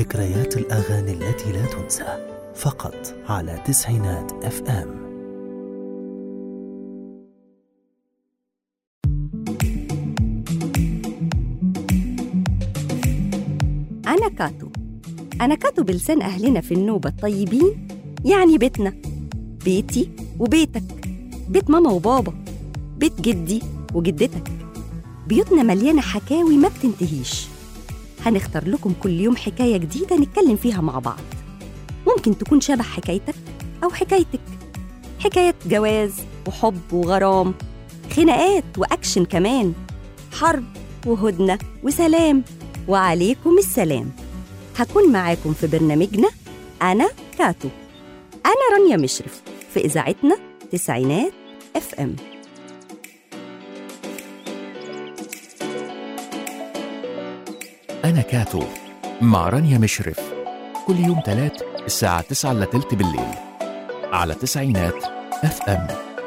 ذكريات الأغاني التي لا تنسى فقط على تسعينات اف ام أنا كاتو أنا كاتو بلسان أهلنا في النوبة الطيبين يعني بيتنا بيتي وبيتك بيت ماما وبابا بيت جدي وجدتك بيوتنا مليانة حكاوي ما بتنتهيش هنختار لكم كل يوم حكاية جديدة نتكلم فيها مع بعض ممكن تكون شبه حكايتك أو حكايتك حكاية جواز وحب وغرام خناقات وأكشن كمان حرب وهدنة وسلام وعليكم السلام هكون معاكم في برنامجنا أنا كاتو أنا رانيا مشرف في إذاعتنا تسعينات اف ام أنا كاتو مع رانيا مشرف كل يوم تلات الساعة تسعة إلا تلت بالليل على تسعينات اف ام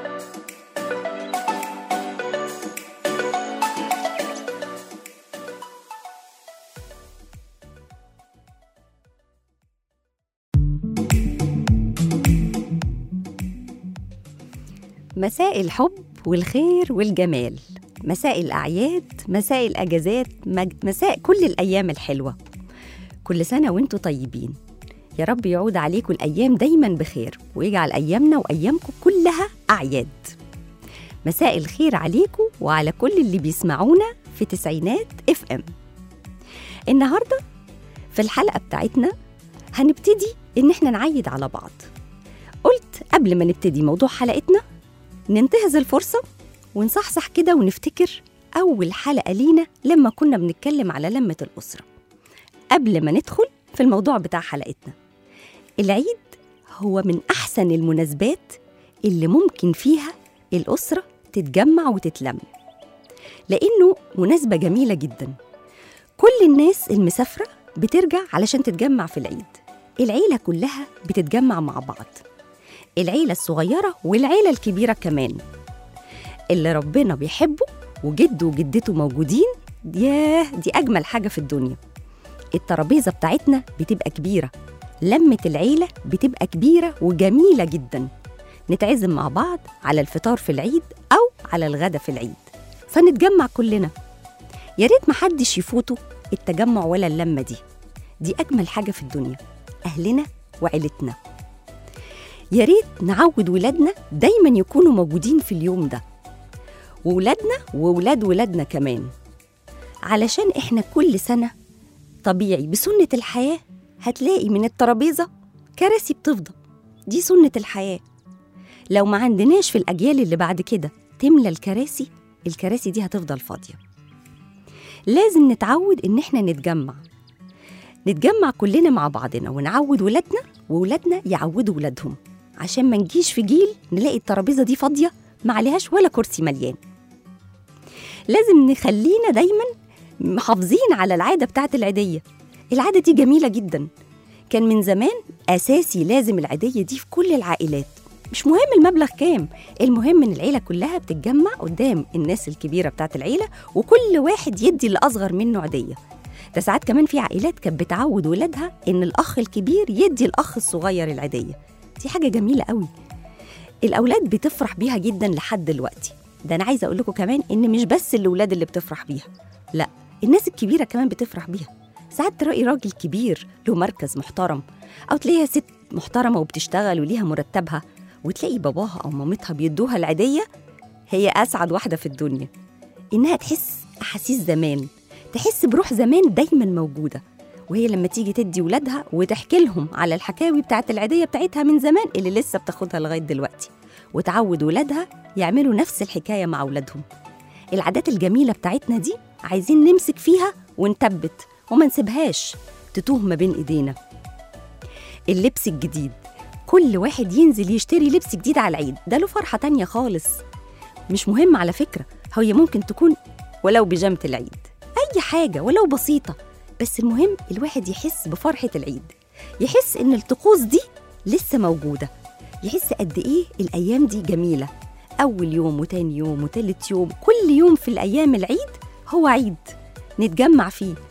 مساء الحب والخير والجمال مساء الأعياد مساء الأجازات مج- مساء كل الأيام الحلوة كل سنة وانتم طيبين يا رب يعود عليكم الأيام دايما بخير ويجعل أيامنا وأيامكم كلها أعياد مساء الخير عليكم وعلى كل اللي بيسمعونا في تسعينات اف ام النهاردة في الحلقة بتاعتنا هنبتدي إن احنا نعيد على بعض قلت قبل ما نبتدي موضوع حلقتنا ننتهز الفرصة ونصحصح كده ونفتكر أول حلقة لينا لما كنا بنتكلم على لمة الأسرة قبل ما ندخل في الموضوع بتاع حلقتنا العيد هو من أحسن المناسبات اللي ممكن فيها الأسرة تتجمع وتتلم لأنه مناسبة جميلة جدا كل الناس المسافرة بترجع علشان تتجمع في العيد العيلة كلها بتتجمع مع بعض العيلة الصغيرة والعيلة الكبيرة كمان اللي ربنا بيحبه وجده وجدته موجودين ياه دي أجمل حاجة في الدنيا الترابيزة بتاعتنا بتبقى كبيرة لمة العيلة بتبقى كبيرة وجميلة جدا نتعزم مع بعض على الفطار في العيد أو على الغدا في العيد فنتجمع كلنا يا ريت محدش يفوته التجمع ولا اللمة دي دي أجمل حاجة في الدنيا أهلنا وعيلتنا يا ريت نعود ولادنا دايما يكونوا موجودين في اليوم ده وولادنا وولاد ولادنا كمان علشان احنا كل سنة طبيعي بسنة الحياة هتلاقي من الترابيزة كراسي بتفضى دي سنة الحياة لو ما عندناش في الأجيال اللي بعد كده تملى الكراسي الكراسي دي هتفضل فاضية لازم نتعود إن احنا نتجمع نتجمع كلنا مع بعضنا ونعود ولادنا وولادنا يعودوا ولادهم عشان ما نجيش في جيل نلاقي الترابيزة دي فاضية ما عليهاش ولا كرسي مليان لازم نخلينا دايما محافظين على العادة بتاعت العيدية العادة دي جميلة جدا كان من زمان أساسي لازم العيدية دي في كل العائلات مش مهم المبلغ كام المهم ان العيله كلها بتتجمع قدام الناس الكبيره بتاعت العيله وكل واحد يدي اللي اصغر منه عيديه ده ساعات كمان في عائلات كانت بتعود ولادها ان الاخ الكبير يدي الاخ الصغير العيديه دي حاجه جميله قوي الاولاد بتفرح بيها جدا لحد دلوقتي ده انا عايزه اقول لكم كمان ان مش بس الاولاد اللي بتفرح بيها لا الناس الكبيره كمان بتفرح بيها ساعات تلاقي راجل كبير له مركز محترم او تلاقيها ست محترمه وبتشتغل وليها مرتبها وتلاقي باباها او مامتها بيدوها العيديه هي اسعد واحده في الدنيا انها تحس احاسيس زمان تحس بروح زمان دايما موجوده وهي لما تيجي تدي ولادها وتحكي لهم على الحكاوي بتاعت العيديه بتاعتها من زمان اللي لسه بتاخدها لغايه دلوقتي وتعود ولادها يعملوا نفس الحكايه مع ولادهم العادات الجميله بتاعتنا دي عايزين نمسك فيها ونثبت وما نسيبهاش تتوه ما بين ايدينا اللبس الجديد كل واحد ينزل يشتري لبس جديد على العيد ده له فرحة تانية خالص مش مهم على فكرة هي ممكن تكون ولو بيجامة العيد أي حاجة ولو بسيطة بس المهم الواحد يحس بفرحة العيد يحس إن الطقوس دي لسه موجودة يحس قد إيه الأيام دي جميلة أول يوم وتاني يوم وتالت يوم كل يوم في الأيام العيد هو عيد نتجمع فيه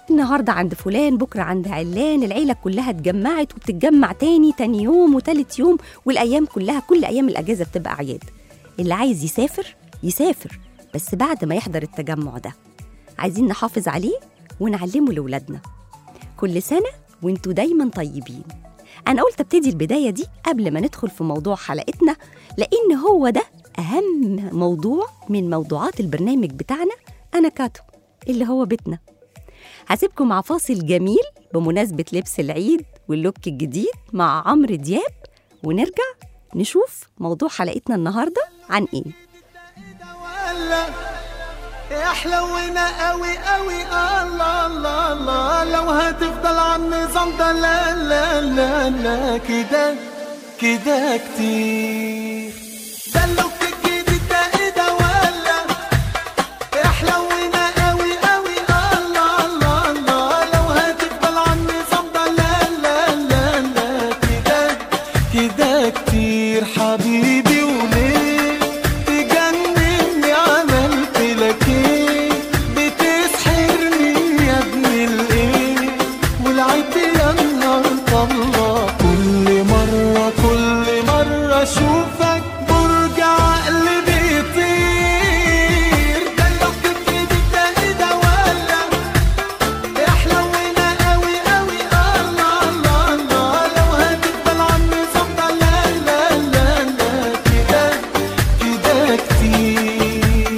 النهارده عند فلان بكره عند علان العيله كلها اتجمعت وبتتجمع تاني تاني يوم وتالت يوم والايام كلها كل ايام الاجازه بتبقى اعياد اللي عايز يسافر يسافر بس بعد ما يحضر التجمع ده عايزين نحافظ عليه ونعلمه لاولادنا كل سنه وانتوا دايما طيبين انا قلت ابتدي البدايه دي قبل ما ندخل في موضوع حلقتنا لان هو ده اهم موضوع من موضوعات البرنامج بتاعنا انا كاتو اللي هو بيتنا هسيبكم مع فاصل جميل بمناسبة لبس العيد واللوك الجديد مع عمرو دياب ونرجع نشوف موضوع حلقتنا النهاردة عن إيه ولا يحلونا قوي قوي الله الله الله لو هتفضل على النظام ده لا لا لا لا كده كده كتير ده اللوك الجديد ده ايه ده ولا يحلونا قوي قوي الله الله الله لو هتفضل على النظام ده لا لا لا لا كده كده كتير حبيبي وليه تجنني عملت لك ايه بتسحرني يا ابن الايه والعيب يا نهار الله كل مرة كل مرة اشوفك برج عقلي بيطير ده اللوك الجديد ده ايه ده ولا يحلونا قوي قوي الله الله الله لو هتفضل على النظام ده لا لا لا لا كده كده كتير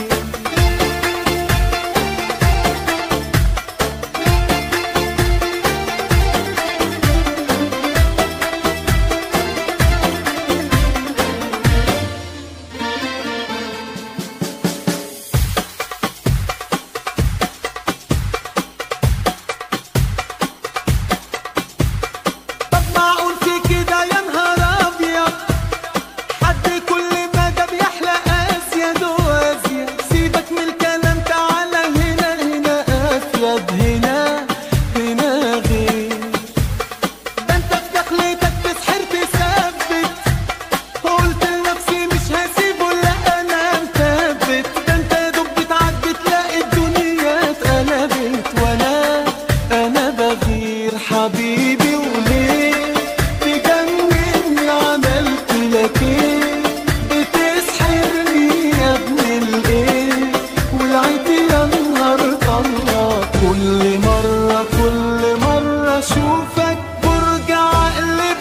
طب معقول في كده يا نهار ابيض حد كل ما ده بيحلى ازيد وازيد سيبك من الكلام تعالى هنا هنا افيد هنا هنا غير ده انت في دخلتك تسحر تثبت قلت لنفسي مش هسيبه لا انا مثبت ده انت يا دوب بتعدي تلاقي الدنيا اتقلبت وانا انا بغير حبيبي وليه تجنني عملت لك ايه بتسحرني يا ابن الايه والعيد يا نهار الله كل مرة كل مرة اشوفك برج عقلي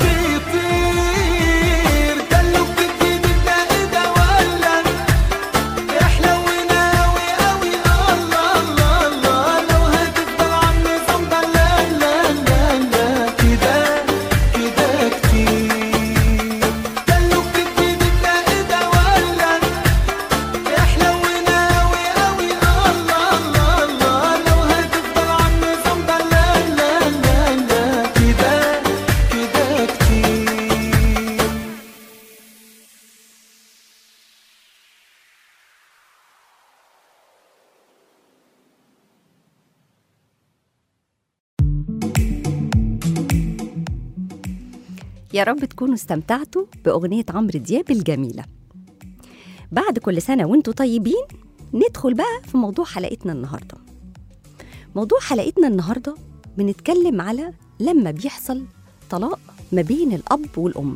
بيطير ده اللوك الجديد ده ايه ده ولا يحلونا قوي قوي الله الله الله لو هتفضل على النظام ده لا لا لا لا كده كده كتير ده اللوك الجديد ده ايه ده ولا يحلونا قوي قوي الله الله الله لو هتفضل على النظام ده لا لا لا لا كده كده كتير يا رب تكونوا استمتعتوا بأغنية عمرو دياب الجميلة بعد كل سنة وانتوا طيبين ندخل بقى في موضوع حلقتنا النهاردة موضوع حلقتنا النهاردة بنتكلم على لما بيحصل طلاق ما بين الأب والأم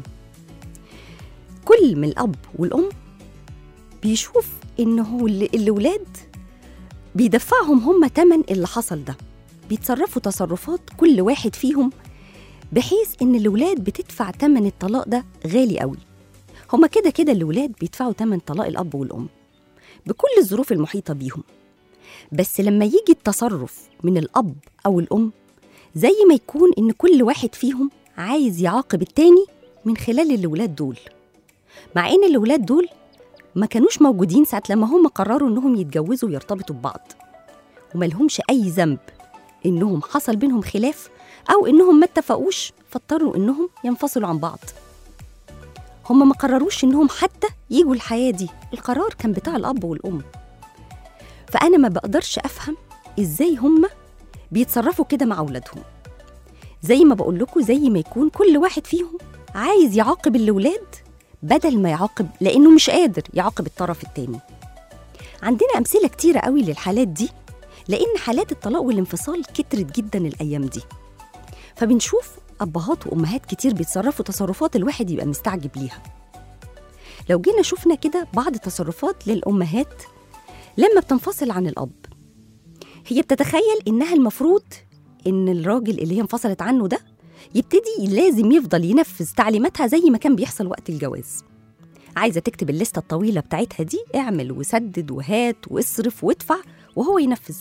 كل من الأب والأم بيشوف إنه ال- الأولاد بيدفعهم هم تمن اللي حصل ده بيتصرفوا تصرفات كل واحد فيهم بحيث ان الولاد بتدفع تمن الطلاق ده غالي قوي هما كده كده الولاد بيدفعوا تمن طلاق الاب والام بكل الظروف المحيطه بيهم بس لما يجي التصرف من الاب او الام زي ما يكون ان كل واحد فيهم عايز يعاقب التاني من خلال الولاد دول مع ان الولاد دول ما كانوش موجودين ساعه لما هم قرروا انهم يتجوزوا ويرتبطوا ببعض وملهمش اي ذنب انهم حصل بينهم خلاف او انهم ما اتفقوش فاضطروا انهم ينفصلوا عن بعض هم ما قرروش انهم حتى يجوا الحياه دي القرار كان بتاع الاب والام فانا ما بقدرش افهم ازاي هم بيتصرفوا كده مع اولادهم زي ما بقول لكم زي ما يكون كل واحد فيهم عايز يعاقب الاولاد بدل ما يعاقب لانه مش قادر يعاقب الطرف التاني عندنا امثله كتيره قوي للحالات دي لان حالات الطلاق والانفصال كترت جدا الايام دي فبنشوف ابهات وامهات كتير بيتصرفوا تصرفات الواحد يبقى مستعجب ليها لو جينا شفنا كده بعض تصرفات للامهات لما بتنفصل عن الاب هي بتتخيل انها المفروض ان الراجل اللي هي انفصلت عنه ده يبتدي لازم يفضل ينفذ تعليماتها زي ما كان بيحصل وقت الجواز عايزه تكتب الليسته الطويله بتاعتها دي اعمل وسدد وهات واصرف وادفع وهو ينفذ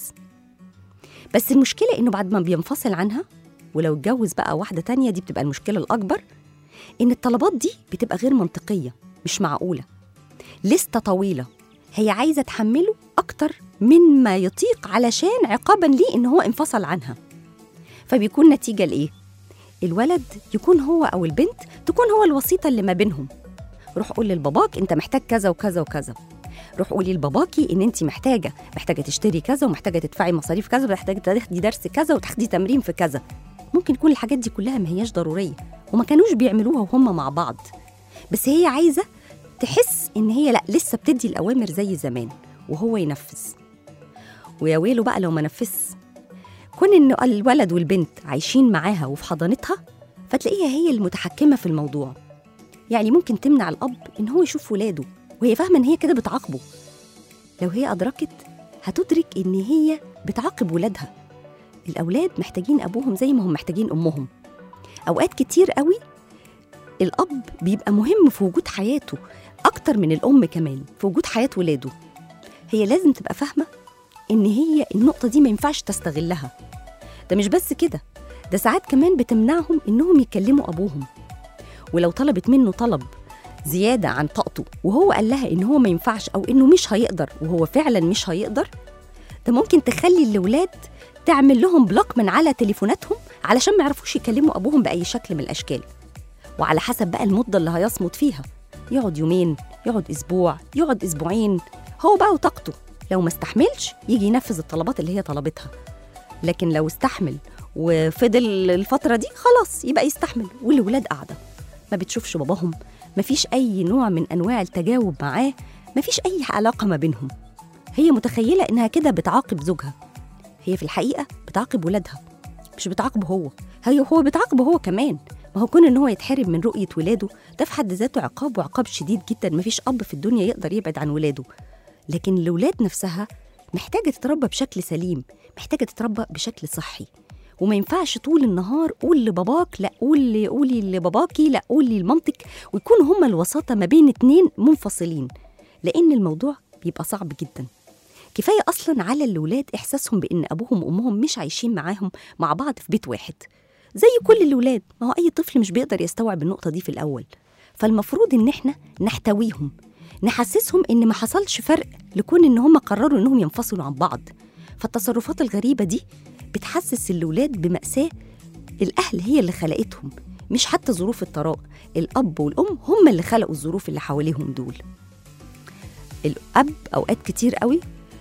بس المشكله انه بعد ما بينفصل عنها ولو اتجوز بقى واحده تانية دي بتبقى المشكله الاكبر ان الطلبات دي بتبقى غير منطقيه مش معقوله لسته طويله هي عايزه تحمله اكتر من ما يطيق علشان عقابا ليه ان هو انفصل عنها فبيكون نتيجه لايه الولد يكون هو او البنت تكون هو الوسيطه اللي ما بينهم روح قول لباباك انت محتاج كذا وكذا وكذا روح قولي لباباكي ان انت محتاجه محتاجه تشتري كذا ومحتاجه تدفعي مصاريف كذا ومحتاجه تاخدي درس كذا وتاخدي تمرين في كذا ممكن يكون الحاجات دي كلها ما هياش ضروريه وما كانوش بيعملوها وهم مع بعض بس هي عايزه تحس ان هي لا لسه بتدي الاوامر زي زمان وهو ينفذ ويا ويله بقى لو ما نفذش كون ان الولد والبنت عايشين معاها وفي حضانتها فتلاقيها هي المتحكمه في الموضوع يعني ممكن تمنع الاب ان هو يشوف ولاده وهي فاهمه ان هي كده بتعاقبه لو هي ادركت هتدرك ان هي بتعاقب ولادها الاولاد محتاجين ابوهم زي ما هم محتاجين امهم اوقات كتير قوي الاب بيبقى مهم في وجود حياته اكتر من الام كمان في وجود حياه ولاده هي لازم تبقى فاهمه ان هي النقطه دي ما ينفعش تستغلها ده مش بس كده ده ساعات كمان بتمنعهم انهم يكلموا ابوهم ولو طلبت منه طلب زياده عن طاقته وهو قال لها ان هو ما ينفعش او انه مش هيقدر وهو فعلا مش هيقدر ده ممكن تخلي الاولاد تعمل لهم بلوك من على تليفوناتهم علشان ما يعرفوش يكلموا ابوهم باي شكل من الاشكال وعلى حسب بقى المده اللي هيصمت فيها يقعد يومين يقعد اسبوع يقعد اسبوعين هو بقى وطاقته لو ما استحملش يجي ينفذ الطلبات اللي هي طلبتها لكن لو استحمل وفضل الفتره دي خلاص يبقى يستحمل والولاد قاعده ما بتشوفش باباهم ما فيش اي نوع من انواع التجاوب معاه ما فيش اي علاقه ما بينهم هي متخيله انها كده بتعاقب زوجها هي في الحقيقه بتعاقب ولادها مش بتعاقبه هو هي هو بتعاقبه هو كمان ما هو كون ان هو يتحرم من رؤيه ولاده ده في حد ذاته عقاب وعقاب شديد جدا ما فيش اب في الدنيا يقدر يبعد عن ولاده لكن الاولاد نفسها محتاجه تتربى بشكل سليم محتاجه تتربى بشكل صحي وما ينفعش طول النهار قول لباباك لا قول قولي لباباكي لا قولي لمامتك ويكونوا هما الوساطه ما بين اتنين منفصلين لان الموضوع بيبقى صعب جدا كفايه اصلا على الاولاد احساسهم بان ابوهم وامهم مش عايشين معاهم مع بعض في بيت واحد زي كل الاولاد ما هو اي طفل مش بيقدر يستوعب النقطه دي في الاول فالمفروض ان احنا نحتويهم نحسسهم ان ما حصلش فرق لكون ان هم قرروا انهم ينفصلوا عن بعض فالتصرفات الغريبه دي بتحسس الاولاد بماساه الاهل هي اللي خلقتهم مش حتى ظروف الطلاق الاب والام هم اللي خلقوا الظروف اللي حواليهم دول الاب اوقات كتير قوي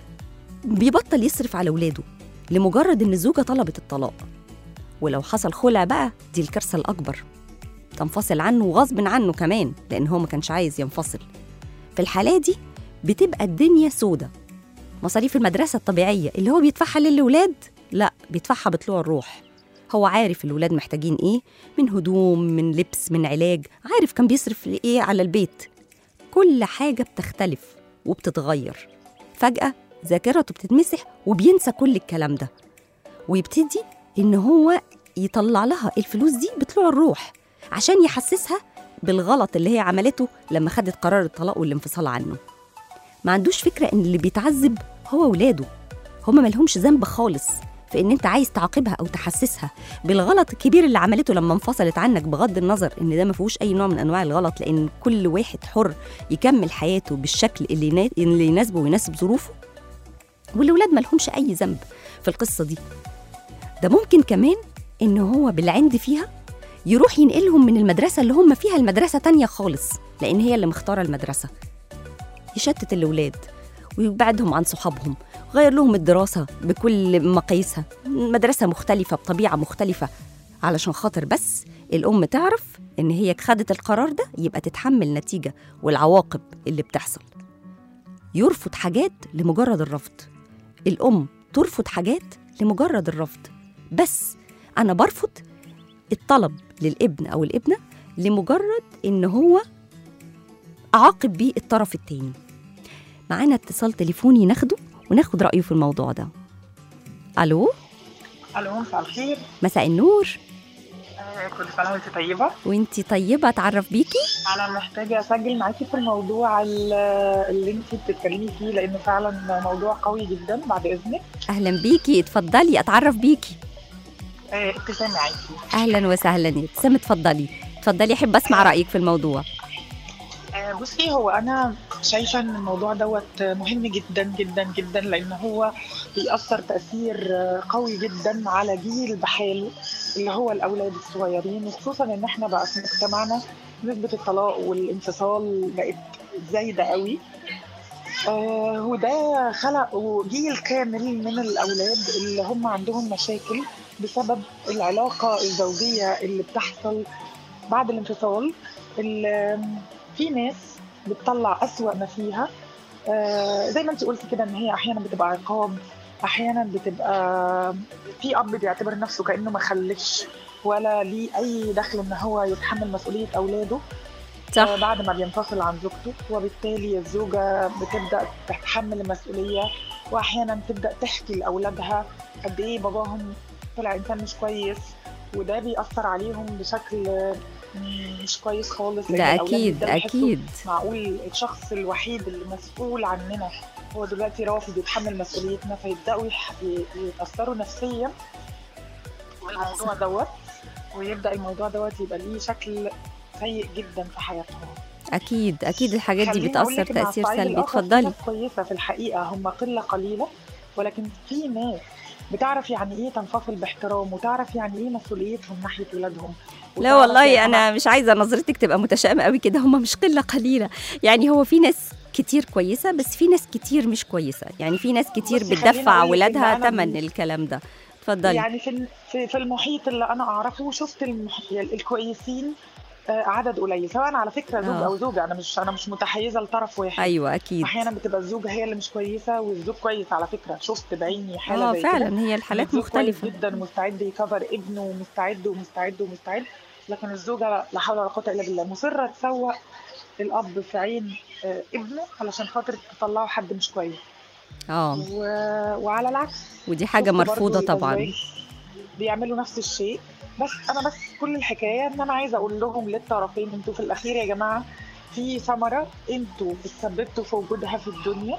بيبطل يصرف على ولاده لمجرد ان الزوجه طلبت الطلاق ولو حصل خلع بقى دي الكارثه الاكبر تنفصل عنه وغصب عنه كمان لان هو ما كانش عايز ينفصل في الحالة دي بتبقى الدنيا سودة مصاريف المدرسة الطبيعية اللي هو بيدفعها للولاد لا بيدفعها بطلوع الروح هو عارف الولاد محتاجين ايه من هدوم من لبس من علاج عارف كان بيصرف ايه على البيت كل حاجة بتختلف وبتتغير فجأة ذاكرته بتتمسح وبينسى كل الكلام ده ويبتدي ان هو يطلع لها الفلوس دي بطلوع الروح عشان يحسسها بالغلط اللي هي عملته لما خدت قرار الطلاق والانفصال عنه ما عندوش فكرة إن اللي بيتعذب هو ولاده هما ملهمش ذنب خالص في إن أنت عايز تعاقبها أو تحسسها بالغلط الكبير اللي عملته لما انفصلت عنك بغض النظر إن ده ما فيهوش أي نوع من أنواع الغلط لأن كل واحد حر يكمل حياته بالشكل اللي ينا- اللي يناسبه ويناسب ظروفه والولاد ملهمش أي ذنب في القصة دي ده ممكن كمان إن هو بالعند فيها يروح ينقلهم من المدرسة اللي هم فيها المدرسة تانية خالص لأن هي اللي مختارة المدرسة يشتت الأولاد ويبعدهم عن صحابهم غير لهم الدراسة بكل مقاييسها مدرسة مختلفة بطبيعة مختلفة علشان خاطر بس الأم تعرف إن هي خدت القرار ده يبقى تتحمل النتيجة والعواقب اللي بتحصل يرفض حاجات لمجرد الرفض الأم ترفض حاجات لمجرد الرفض بس انا برفض الطلب للابن او الابنه لمجرد ان هو اعاقب بيه الطرف التاني معانا اتصال تليفوني ناخده وناخد رايه في الموضوع ده الو الو مساء الخير مساء النور آه، كل سنه وانت طيبه وانتي طيبه اتعرف بيكي انا محتاجه اسجل معاكي في الموضوع ال- اللي انت بتتكلمي فيه لانه فعلا موضوع قوي جدا بعد اذنك اهلا بيكي اتفضلي اتعرف بيكي آه، ابتسام معاكي اهلا وسهلا يا ابتسام اتفضلي اتفضلي احب اسمع رايك في الموضوع آه، بصي هو انا شايفه ان الموضوع دوت مهم جدا جدا جدا لان هو بيأثر تأثير آه، قوي جدا على جيل بحاله اللي هو الاولاد الصغيرين وخصوصا ان احنا بقى في مجتمعنا نسبه الطلاق والانفصال بقت زايده قوي آه وده خلق جيل كامل من الاولاد اللي هم عندهم مشاكل بسبب العلاقه الزوجيه اللي بتحصل بعد الانفصال اللي في ناس بتطلع أسوأ ما فيها آه زي ما انت قلتي كده ان هي احيانا بتبقى عقاب احيانا بتبقى في اب بيعتبر نفسه كانه ما خلفش ولا ليه اي دخل ان هو يتحمل مسؤوليه اولاده صح آه، بعد ما بينفصل عن زوجته وبالتالي الزوجة بتبدأ تتحمل المسؤولية وأحيانا تبدأ تحكي لأولادها قد إيه باباهم طلع إنسان مش كويس وده بيأثر عليهم بشكل مم، مش كويس خالص لأن ده الأولاد اكيد بيبدأوا يحسوا اكيد معقول الشخص الوحيد اللي مسؤول عننا هو دلوقتي رافض يتحمل مسؤوليتنا فيبدأوا يح- ي- يتأثروا نفسيا بالموضوع دوت ويبدأ الموضوع دوت يبقى ليه شكل سيء جدا في حياتهم اكيد اكيد الحاجات دي خليني أقول بتاثر لك إن على تاثير الصعيد سلبي الآخر في اتفضلي ناس كويسة في الحقيقة هم قلة قليلة ولكن في ناس بتعرف يعني ايه تنفصل باحترام وتعرف يعني ايه مسؤوليتهم ناحية ولادهم لا والله انا مش عايزه نظرتك تبقى متشائمه قوي كده هم مش قله قليله يعني هو في ناس كتير كويسه بس في ناس كتير مش كويسه يعني في ناس كتير بصي، خليني بتدفع أقول لك ولادها إن أنا ثمن من- الكلام ده اتفضلي يعني في في في المحيط اللي انا اعرفه شفت المح... يعني الكويسين آه، عدد قليل سواء على فكره زوج آه. او زوجه انا مش انا مش متحيزه لطرف واحد ايوه اكيد احيانا بتبقى الزوجه هي اللي مش كويسه والزوج كويس على فكره شفت بعيني حاله اه زي كده فعلا هي الحالات الزوج مختلفه كويس جدا مستعد يكفر ابنه ومستعد ومستعد ومستعد لكن الزوجه لا حول ولا قوه الا بالله مصره تسوق الاب في عين آه، ابنه علشان خاطر تطلعه حد مش كويس اه و... وعلى العكس ودي حاجه شفت مرفوضه برضو طبعا الأزواج بيعملوا نفس الشيء بس انا بس كل الحكايه ان انا عايزه اقول لهم للطرفين انتوا في الاخير يا جماعه في ثمره انتوا اتسببتوا في وجودها في الدنيا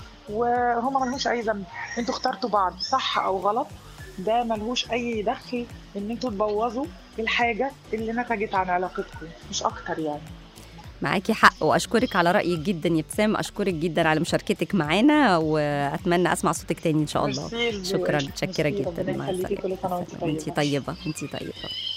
وهما ملهوش اي ذنب انتوا اخترتوا بعض صح او غلط ده ملهوش اي دخل ان انتوا تبوظوا الحاجه اللي نتجت عن علاقتكم مش اكتر يعني معاكي حق واشكرك على رايك جدا يا ابتسام اشكرك جدا على مشاركتك معانا واتمنى اسمع صوتك تاني ان شاء الله ميرسي لذوقك. شكرا متشكره ميرسي، جدا ربنا مع يخليكي، كل سنه السلامه وانت انتي طيبه طيبه انتي طيبه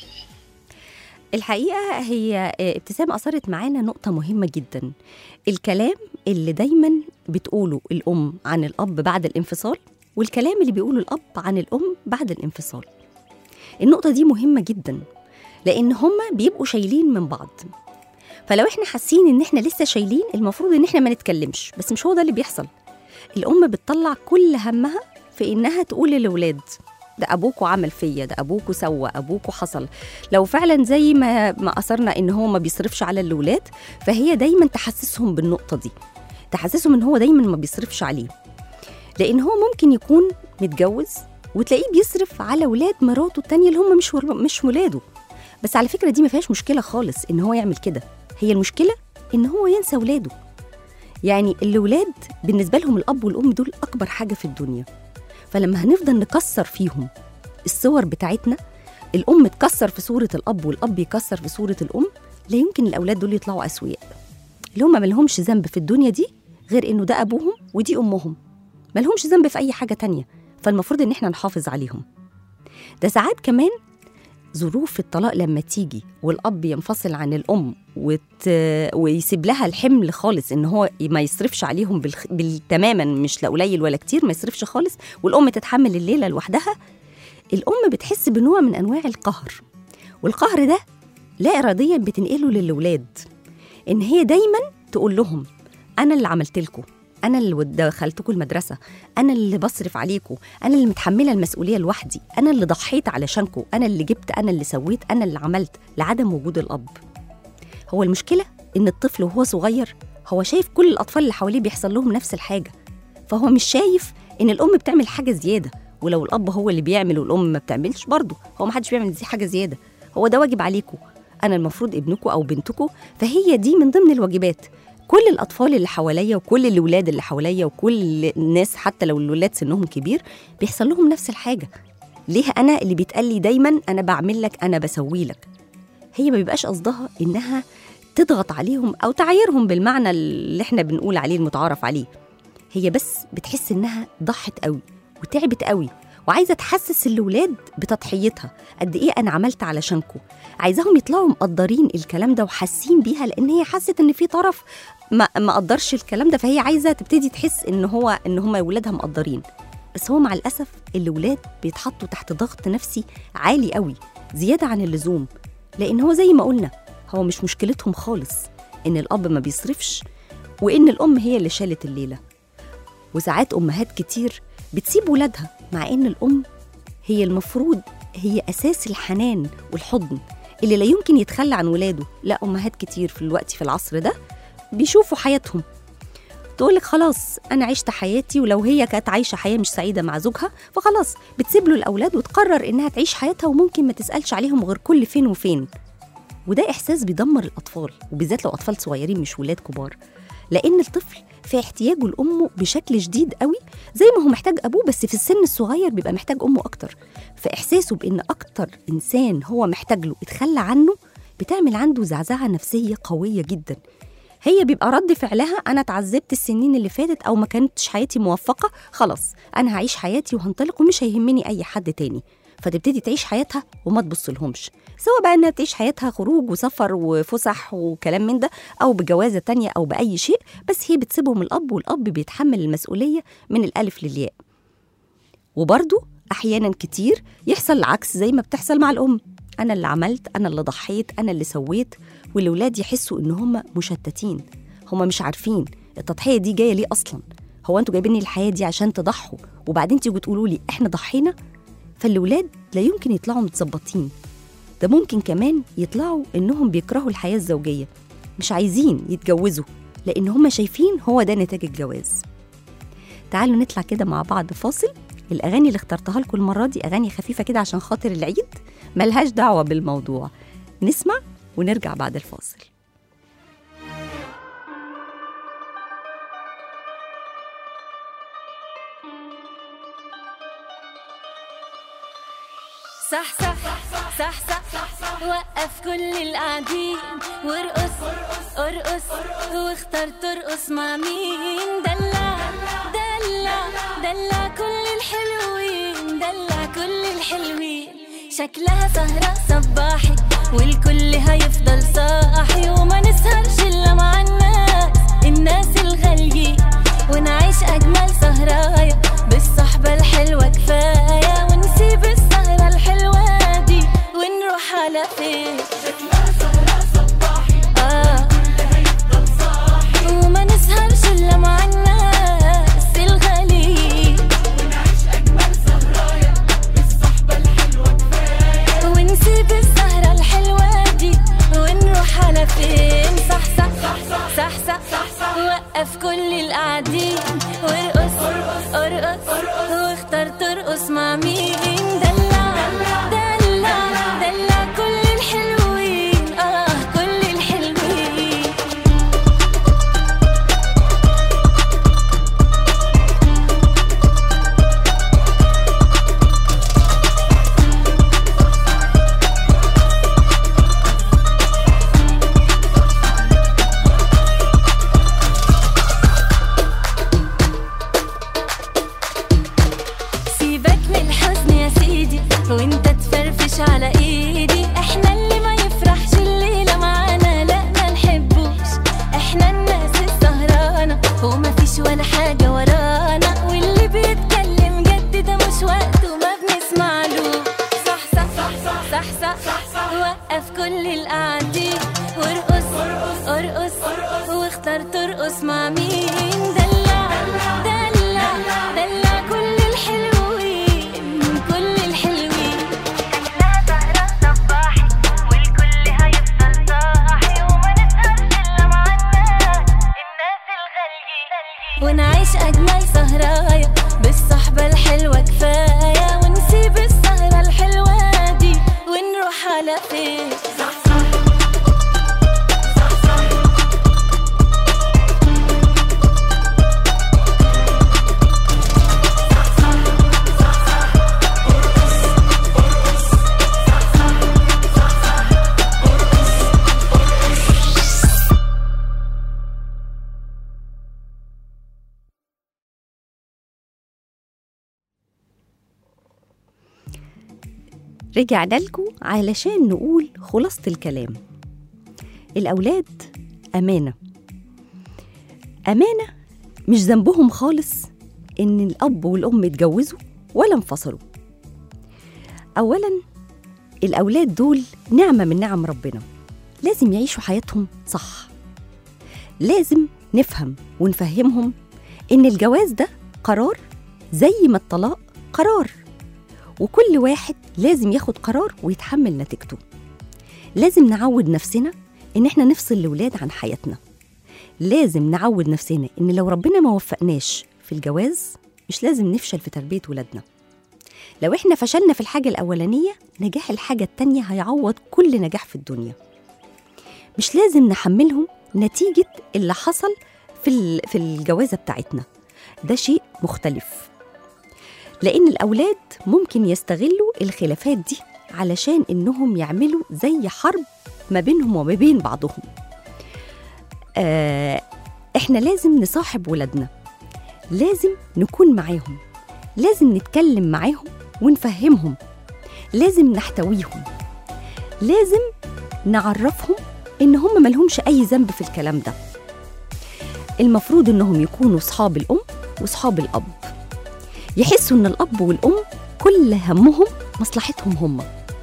الحقيقه هي آه، ابتسام اثرت معانا نقطه مهمه جدا الكلام اللي دايما بتقوله الام عن الاب بعد الانفصال والكلام اللي بيقوله الاب عن الام بعد الانفصال النقطه دي مهمه جدا لان هما بيبقوا شايلين من بعض فلو احنا حاسين ان احنا لسه شايلين المفروض ان احنا ما نتكلمش بس مش هو ده اللي بيحصل الام بتطلع كل همها في انها تقول للاولاد ده ابوكوا عمل فيا ده ابوكوا سوى ابوكوا حصل لو فعلا زي ما ما اثرنا ان هو ما بيصرفش على الاولاد فهي دايما تحسسهم بالنقطه دي تحسسهم ان هو دايما ما بيصرفش عليه لان هو ممكن يكون متجوز وتلاقيه بيصرف على ولاد مراته التانية اللي هم مش ور- مش ولاده بس على فكره دي ما فيهاش مشكله خالص ان هو يعمل كده هي المشكله ان هو ينسى ولاده يعني الولاد بالنسبه لهم الاب والام دول اكبر حاجه في الدنيا فلما هنفضل نكسر فيهم الصور بتاعتنا الام تكسر في صوره الاب والاب يكسر في صوره الام لا يمكن الاولاد دول يطلعوا اسوياء اللي هم ملهمش ذنب في الدنيا دي غير انه ده ابوهم ودي امهم ملهمش ذنب في اي حاجه تانية فالمفروض ان احنا نحافظ عليهم ده ساعات كمان ظروف الطلاق لما تيجي والاب ينفصل عن الام وت... ويسيب لها الحمل خالص ان هو ما يصرفش عليهم بالخ... بال... تماما مش لا قليل ولا كتير ما يصرفش خالص والام تتحمل الليله لوحدها الام بتحس بنوع من انواع القهر والقهر ده لا اراديا بتنقله للولاد ان هي دايما تقول لهم انا اللي عملت لكم انا اللي ود- دخلتكم المدرسه انا اللي بصرف عليكم انا اللي متحمله المسؤوليه لوحدي انا اللي ضحيت علشانكم انا اللي جبت انا اللي سويت انا اللي عملت لعدم وجود الاب هو المشكله ان الطفل وهو صغير هو شايف كل الاطفال اللي حواليه بيحصل لهم نفس الحاجه فهو مش شايف ان الام بتعمل حاجه زياده ولو الاب هو اللي بيعمل والام ما بتعملش برضه هو ما حدش بيعمل دي حاجه زياده هو ده واجب عليكم انا المفروض ابنكم او بنتكم فهي دي من ضمن الواجبات كل الاطفال اللي حواليا وكل الاولاد اللي حواليا وكل الناس حتى لو الولاد سنهم كبير بيحصل لهم نفس الحاجه ليه انا اللي بيتقال لي دايما انا بعمل لك انا بسوي لك هي ما بيبقاش قصدها انها تضغط عليهم او تعايرهم بالمعنى اللي احنا بنقول عليه المتعارف عليه هي بس بتحس انها ضحت قوي وتعبت قوي وعايزه تحسس الاولاد بتضحيتها قد ايه انا عملت علشانكم عايزاهم يطلعوا مقدرين الكلام ده وحاسين بيها لان هي حست ان في طرف ما ما قدرش الكلام ده فهي عايزه تبتدي تحس ان هو ان هم ولادها مقدرين بس هو مع الاسف الاولاد بيتحطوا تحت ضغط نفسي عالي قوي زياده عن اللزوم لان هو زي ما قلنا هو مش مشكلتهم خالص ان الاب ما بيصرفش وان الام هي اللي شالت الليله وساعات امهات كتير بتسيب ولادها مع ان الام هي المفروض هي اساس الحنان والحضن اللي لا يمكن يتخلى عن ولاده لا امهات كتير في الوقت في العصر ده بيشوفوا حياتهم تقولك خلاص انا عشت حياتي ولو هي كانت عايشه حياه مش سعيده مع زوجها فخلاص بتسيب له الاولاد وتقرر انها تعيش حياتها وممكن ما تسالش عليهم غير كل فين وفين وده احساس بيدمر الاطفال وبالذات لو اطفال صغيرين مش ولاد كبار لان الطفل في احتياجه لامه بشكل شديد قوي زي ما هو محتاج ابوه بس في السن الصغير بيبقى محتاج امه اكتر فاحساسه بان اكتر انسان هو محتاج له اتخلى عنه بتعمل عنده زعزعه نفسيه قويه جدا هي بيبقى رد فعلها انا اتعذبت السنين اللي فاتت او ما كانتش حياتي موفقه خلاص انا هعيش حياتي وهنطلق ومش هيهمني اي حد تاني فتبتدي تعيش حياتها وما تبص لهمش سواء بقى انها تعيش حياتها خروج وسفر وفسح وكلام من ده او بجوازه تانية او باي شيء بس هي بتسيبهم الاب والاب بيتحمل المسؤوليه من الالف للياء وبرضه احيانا كتير يحصل العكس زي ما بتحصل مع الام انا اللي عملت انا اللي ضحيت انا اللي سويت والولاد يحسوا ان هم مشتتين هم مش عارفين التضحيه دي جايه ليه اصلا هو انتوا جايبيني الحياه دي عشان تضحوا وبعدين تيجوا تقولوا لي احنا ضحينا فالولاد لا يمكن يطلعوا متظبطين ده ممكن كمان يطلعوا انهم بيكرهوا الحياه الزوجيه مش عايزين يتجوزوا لان هم شايفين هو ده نتاج الجواز تعالوا نطلع كده مع بعض فاصل الاغاني اللي اخترتها لكم المره دي اغاني خفيفه كده عشان خاطر العيد ملهاش دعوه بالموضوع نسمع ونرجع بعد الفاصل صح صح صح صح وقف كل القاعدين وارقص ارقص واختار ترقص مع مين دلع دلع دلع كل الحلوين دلع كل الحلوين شكلها سهرة صباحي والكل هيفضل صاحي وما نسهرش الا مع الناس الناس الغاليين ونعيش اجمل سهرايا بالصحبة الحلوة كفاية ونسيب السهرة الحلوة دي ونروح على فين آه. وما نسهرش الا مع الناس الغاليين ونسيب السهرة الحلوة دي ونروح على فين صح صح صح صح صح وقف كل القاعدين وارقص ارقص واختار ترقص مع مين دلع دلع دلع كل الحلوين اه كل الحلوين سيبك من الحزن يا سيدي وانت تفرفش على ايدي احنا اللي ما يفرحش الليلة معانا لا ما نحبوش احنا الناس السهرانة وما فيش ولا حاجة ورانا واللي بيتكلم جد ده مش وقته ما بنسمعلوش صح صح صح صح صح صح وقف كل القاعدين وارقص ارقص واختار ترقص مع مين دلع رجعنا لكم علشان نقول خلاصة الكلام الأولاد أمانة أمانة مش ذنبهم خالص إن الأب والأم اتجوزوا ولا انفصلوا أولا الأولاد دول نعمة من نعم ربنا لازم يعيشوا حياتهم صح لازم نفهم ونفهمهم إن الجواز ده قرار زي ما الطلاق قرار وكل واحد لازم ياخد قرار ويتحمل نتيجته لازم نعود نفسنا إن إحنا نفصل الولاد عن حياتنا لازم نعود نفسنا إن لو ربنا ما وفقناش في الجواز مش لازم نفشل في تربية ولادنا لو إحنا فشلنا في الحاجة الأولانية نجاح الحاجة التانية هيعوض كل نجاح في الدنيا مش لازم نحملهم نتيجة اللي حصل في ال- في الجوازة بتاعتنا ده شيء مختلف لأن الأولاد ممكن يستغلوا الخلافات دي علشان إنهم يعملوا زي حرب ما بينهم وما بين بعضهم آه إحنا لازم نصاحب ولادنا لازم نكون معاهم لازم نتكلم معاهم ونفهمهم لازم نحتويهم لازم نعرفهم إن هم ملهمش أي ذنب في الكلام ده المفروض إنهم يكونوا صحاب الأم وصحاب الأب يحسوا إن الأب والأم كل همهم مصلحتهم هم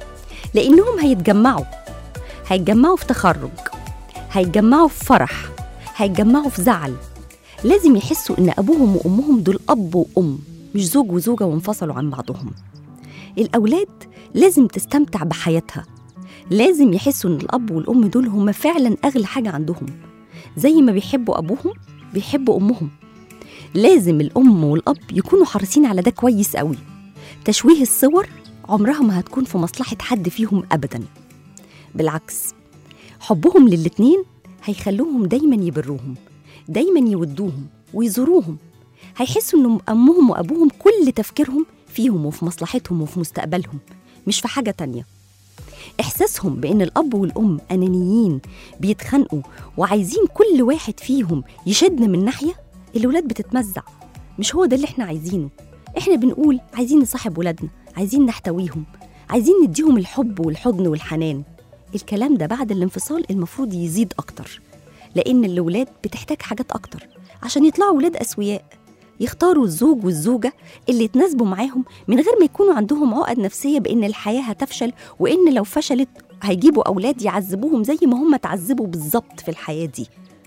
لأنهم هيتجمعوا هيتجمعوا في تخرج هيتجمعوا في فرح هيتجمعوا في زعل لازم يحسوا إن أبوهم وأمهم دول أب وأم مش زوج وزوجة وانفصلوا عن بعضهم الأولاد لازم تستمتع بحياتها لازم يحسوا إن الأب والأم دول هم فعلا أغلى حاجة عندهم زي ما بيحبوا أبوهم بيحبوا أمهم لازم الأم والأب يكونوا حريصين على ده كويس قوي تشويه الصور عمرها ما هتكون في مصلحة حد فيهم أبدا بالعكس حبهم للاتنين هيخلوهم دايما يبروهم دايما يودوهم ويزوروهم هيحسوا ان امهم وابوهم كل تفكيرهم فيهم وفي مصلحتهم وفي مستقبلهم مش في حاجه تانيه احساسهم بان الاب والام انانيين بيتخانقوا وعايزين كل واحد فيهم يشد من ناحيه الولاد بتتمزع مش هو ده اللي احنا عايزينه احنا بنقول عايزين نصاحب ولادنا عايزين نحتويهم عايزين نديهم الحب والحضن والحنان الكلام ده بعد الانفصال المفروض يزيد اكتر لان الولاد بتحتاج حاجات اكتر عشان يطلعوا ولاد اسوياء يختاروا الزوج والزوجه اللي يتناسبوا معاهم من غير ما يكونوا عندهم عقد نفسيه بان الحياه هتفشل وان لو فشلت هيجيبوا اولاد يعذبوهم زي ما هم اتعذبوا بالظبط في الحياه دي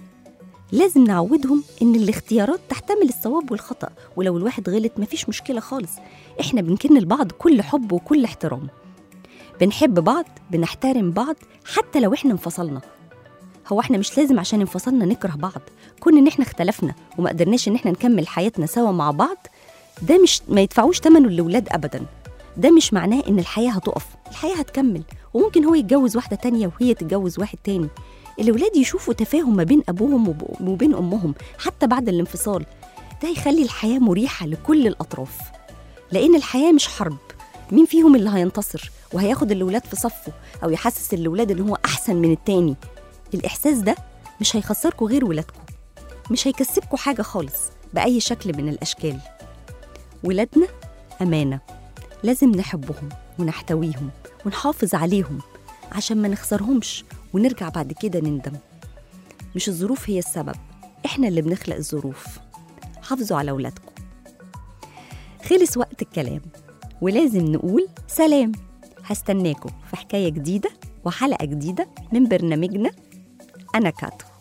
لازم نعودهم ان الاختيارات تحتمل الصواب والخطا ولو الواحد غلط مفيش مشكله خالص احنا بنكن لبعض كل حب وكل احترام بنحب بعض بنحترم بعض حتى لو احنا انفصلنا هو احنا مش لازم عشان انفصلنا نكره بعض كون ان احنا اختلفنا وما قدرناش ان احنا نكمل حياتنا سوا مع بعض ده مش ما يدفعوش ثمنه للولاد ابدا ده مش معناه ان الحياه هتقف الحياه هتكمل وممكن هو يتجوز واحده تانية وهي تتجوز واحد تاني الولاد يشوفوا تفاهم ما بين ابوهم وب- وبين امهم حتى بعد الانفصال ده يخلي الحياه مريحه لكل الاطراف لان الحياه مش حرب مين فيهم اللي هينتصر وهياخد الولاد في صفه او يحسس الولاد ان هو احسن من التاني الاحساس ده مش هيخسركوا غير ولادكم مش هيكسبكوا حاجه خالص باي شكل من الاشكال ولادنا امانه لازم نحبهم ونحتويهم ونحافظ عليهم عشان ما نخسرهمش ونرجع بعد كده نندم مش الظروف هي السبب احنا اللي بنخلق الظروف حافظوا على ولادكم خلص وقت الكلام ولازم نقول سلام هستناكم في حكاية جديدة وحلقة جديدة من برنامجنا أنا كاتو